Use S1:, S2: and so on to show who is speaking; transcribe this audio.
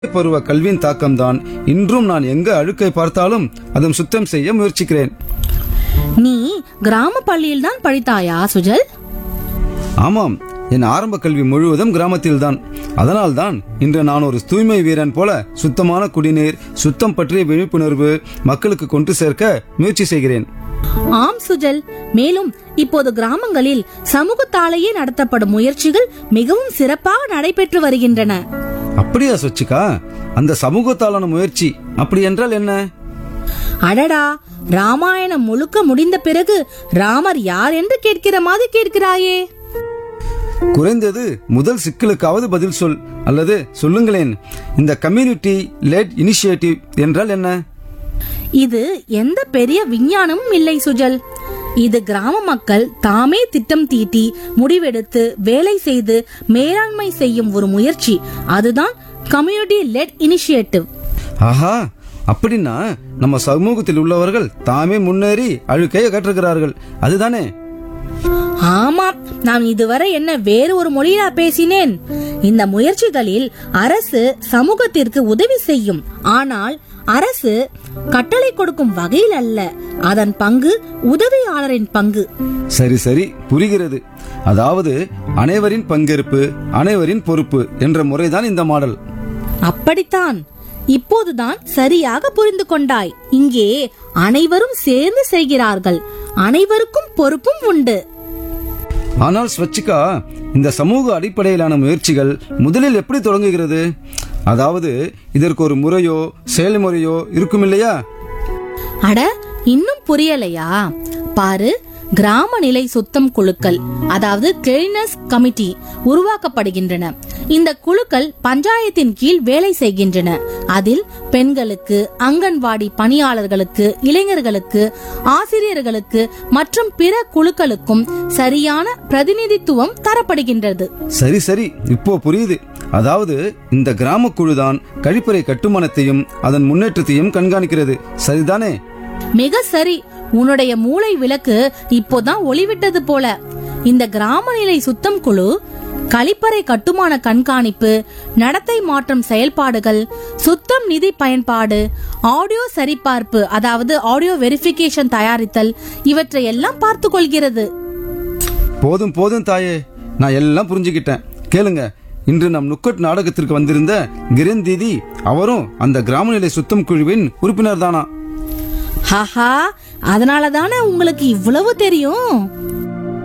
S1: பருவ கல்வியின் தாக்கம்தான் இன்றும் நான் எங்க அழுக்கை பார்த்தாலும் அதன் சுத்தம் செய்ய முயற்சிக்கிறேன்
S2: நீ கிராம பள்ளியில் தான் படித்தாயா சுஜல்
S1: ஆமாம் என் ஆரம்ப கல்வி முழுவதும் கிராமத்தில்தான் அதனால்தான் இன்று நான் ஒரு தூய்மை வீரன் போல சுத்தமான குடிநீர் சுத்தம் பற்றிய விழிப்புணர்வு மக்களுக்கு கொண்டு சேர்க்க முயற்சி செய்கிறேன்
S2: ஆம் சுஜல் மேலும் இப்போது கிராமங்களில் சமூகத்தாலேயே நடத்தப்படும் முயற்சிகள் மிகவும் சிறப்பாக நடைபெற்று வருகின்றன
S1: அப்படியா சொச்சிக்கா அந்த சமூகத்தாலான முயற்சி அப்படி என்றால் என்ன
S2: அடடா ராமாயணம் முழுக்க முடிந்த பிறகு ராமர் யார் என்று கேட்கிற மாதிரி கேட்கிறாயே
S1: குறைந்தது முதல் சிக்கலுக்காவது பதில் சொல் அல்லது சொல்லுங்களேன் இந்த கம்யூனிட்டி லேட் இனிஷியேட்டிவ் என்றால் என்ன
S2: இது எந்த பெரிய விஞ்ஞானமும் இல்லை சுஜல் இது கிராம மக்கள் தாமே திட்டம் தீட்டி முடிவெடுத்து வேலை செய்து மேலாண்மை செய்யும் ஒரு முயற்சி அதுதான் கம்யூனிட்டி லெட் இனிஷியேட்டிவ்
S1: ஆஹா அப்படின்னா நம்ம சமூகத்தில் உள்ளவர்கள் தாமே முன்னேறி அழுக்கை அகற்றுகிறார்கள் அதுதானே
S2: ஆமாம் நான் இதுவரை என்ன வேறு ஒரு மொழியிலா பேசினேன் இந்த முயற்சிகளில் அரசு சமூகத்திற்கு உதவி செய்யும் ஆனால் அரசு கட்டளை கொடுக்கும் வகையில் அல்ல அதன் பங்கு உதவியாளரின் பங்கு
S1: சரி சரி புரிகிறது அதாவது அனைவரின் பங்கேற்பு அனைவரின் பொறுப்பு என்ற முறைதான் இந்த மாடல்
S2: அப்படித்தான் இப்போதுதான் சரியாக புரிந்து கொண்டாய் இங்கே அனைவரும் சேர்ந்து செய்கிறார்கள் அனைவருக்கும் பொறுப்பும் உண்டு
S1: ஆனால் ஸ்வச்சிகா இந்த சமூக அடிப்படையிலான முயற்சிகள் முதலில் எப்படி தொடங்குகிறது அதாவது இதற்கு ஒரு முறையோ செயல்முறையோ இருக்கும் இல்லையா
S2: அட இன்னும் புரியலையா பாரு கிராம நிலை சுத்தம் குழுக்கள் அதாவது கிளீனஸ் கமிட்டி உருவாக்கப்படுகின்றன இந்த குழுக்கள் பஞ்சாயத்தின் கீழ் வேலை செய்கின்றன அதில் பெண்களுக்கு அங்கன்வாடி பணியாளர்களுக்கு இளைஞர்களுக்கு ஆசிரியர்களுக்கு மற்றும் பிற குழுக்களுக்கும் சரியான பிரதிநிதித்துவம் தரப்படுகின்றது
S1: சரி சரி இப்போ புரியுது அதாவது இந்த கிராம குழுதான் கழிப்பறை கட்டுமானத்தையும் அதன் முன்னேற்றத்தையும் கண்காணிக்கிறது சரிதானே
S2: மிக சரி உன்னுடைய மூளை விளக்கு இப்போதான் ஒளிவிட்டது போல இந்த கிராம நிலை சுத்தம் குழு கழிப்பறை கட்டுமான கண்காணிப்பு நடத்தை மாற்றம் செயல்பாடுகள் சுத்தம் நிதி பயன்பாடு ஆடியோ சரிபார்ப்பு அதாவது ஆடியோ வெரிஃபிகேஷன் தயாரித்தல் இவற்றை எல்லாம் பார்த்து கொள்கிறது
S1: போதும் போதும் தாயே நான் எல்லாம் புரிஞ்சுக்கிட்டேன் கேளுங்க இன்று நம் நுக்கட் நாடகத்திற்கு வந்திருந்த கிரண் தீதி அவரும் அந்த கிராம நிலை சுத்தம் குழுவின் உறுப்பினர் தானா
S2: ஹாஹா அதனால தானே உங்களுக்கு இவ்வளவு தெரியும்